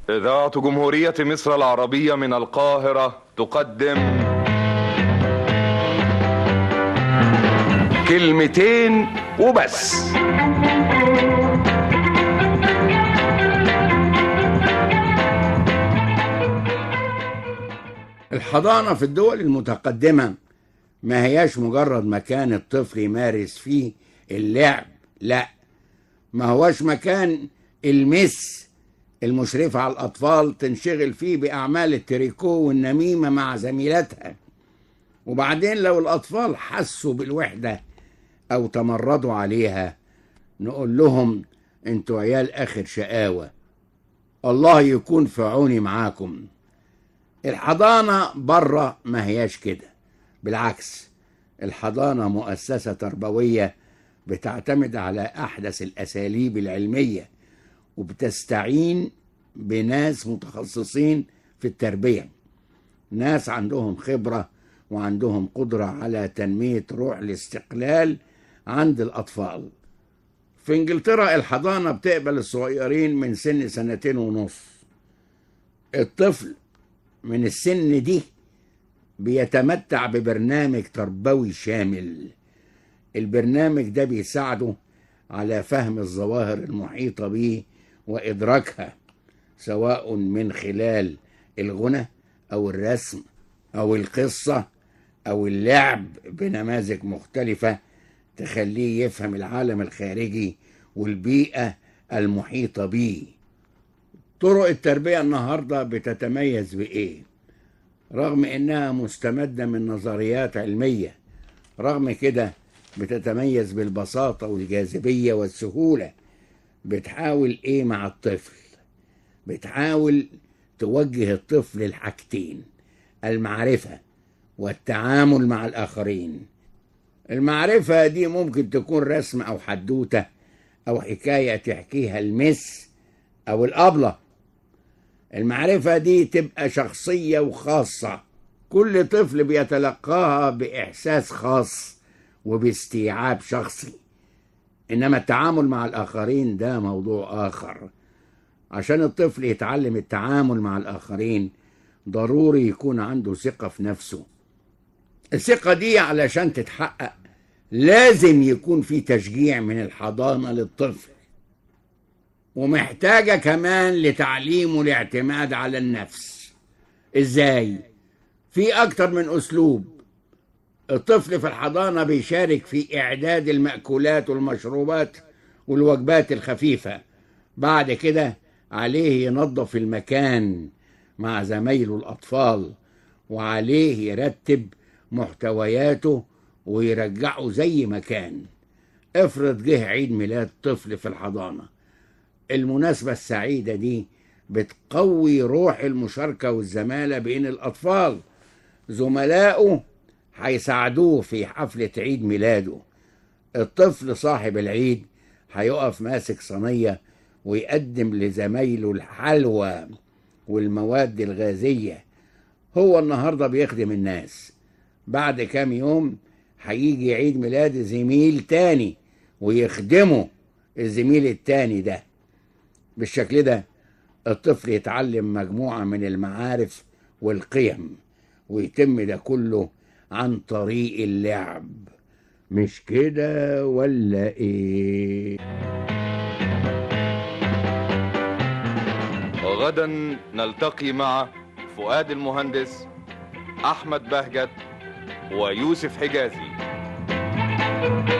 إذاعة جمهورية مصر العربية من القاهرة تقدم كلمتين وبس الحضانة في الدول المتقدمة ما هياش مجرد مكان الطفل يمارس فيه اللعب لا ما هوش مكان المس المشرفة على الأطفال تنشغل فيه بأعمال التريكو والنميمة مع زميلاتها وبعدين لو الأطفال حسوا بالوحدة أو تمردوا عليها نقول لهم انتوا عيال آخر شقاوة الله يكون في عوني معاكم الحضانة بره ما هياش كده بالعكس الحضانة مؤسسة تربوية بتعتمد على أحدث الأساليب العلمية وبتستعين بناس متخصصين في التربية ناس عندهم خبرة وعندهم قدرة على تنمية روح الاستقلال عند الأطفال في انجلترا الحضانة بتقبل الصغيرين من سن سنتين ونص الطفل من السن دي بيتمتع ببرنامج تربوي شامل البرنامج ده بيساعده على فهم الظواهر المحيطة به وإدراكها سواء من خلال الغنى أو الرسم أو القصة أو اللعب بنماذج مختلفة تخليه يفهم العالم الخارجي والبيئة المحيطة به طرق التربية النهاردة بتتميز بإيه؟ رغم إنها مستمدة من نظريات علمية رغم كده بتتميز بالبساطة والجاذبية والسهولة بتحاول إيه مع الطفل؟ بتحاول توجه الطفل لحاجتين المعرفة والتعامل مع الآخرين المعرفة دي ممكن تكون رسم أو حدوتة أو حكاية تحكيها المس أو الأبلة المعرفة دي تبقى شخصية وخاصة كل طفل بيتلقاها بإحساس خاص وباستيعاب شخصي إنما التعامل مع الآخرين ده موضوع آخر عشان الطفل يتعلم التعامل مع الآخرين ضروري يكون عنده ثقة في نفسه الثقة دي علشان تتحقق لازم يكون في تشجيع من الحضانة للطفل ومحتاجة كمان لتعليمه الاعتماد على النفس ازاي في اكتر من اسلوب الطفل في الحضانة بيشارك في اعداد المأكولات والمشروبات والوجبات الخفيفة بعد كده عليه ينظف المكان مع زمايله الأطفال وعليه يرتب محتوياته ويرجعه زي ما كان افرض جه عيد ميلاد طفل في الحضانة المناسبة السعيدة دي بتقوي روح المشاركة والزمالة بين الأطفال زملائه هيساعدوه في حفلة عيد ميلاده الطفل صاحب العيد هيقف ماسك صينية ويقدم لزمايله الحلوى والمواد الغازية هو النهاردة بيخدم الناس بعد كام يوم هيجي عيد ميلاد زميل تاني ويخدمه الزميل التاني ده بالشكل ده الطفل يتعلم مجموعة من المعارف والقيم ويتم ده كله عن طريق اللعب مش كده ولا ايه غدا نلتقي مع فؤاد المهندس أحمد بهجت ويوسف حجازي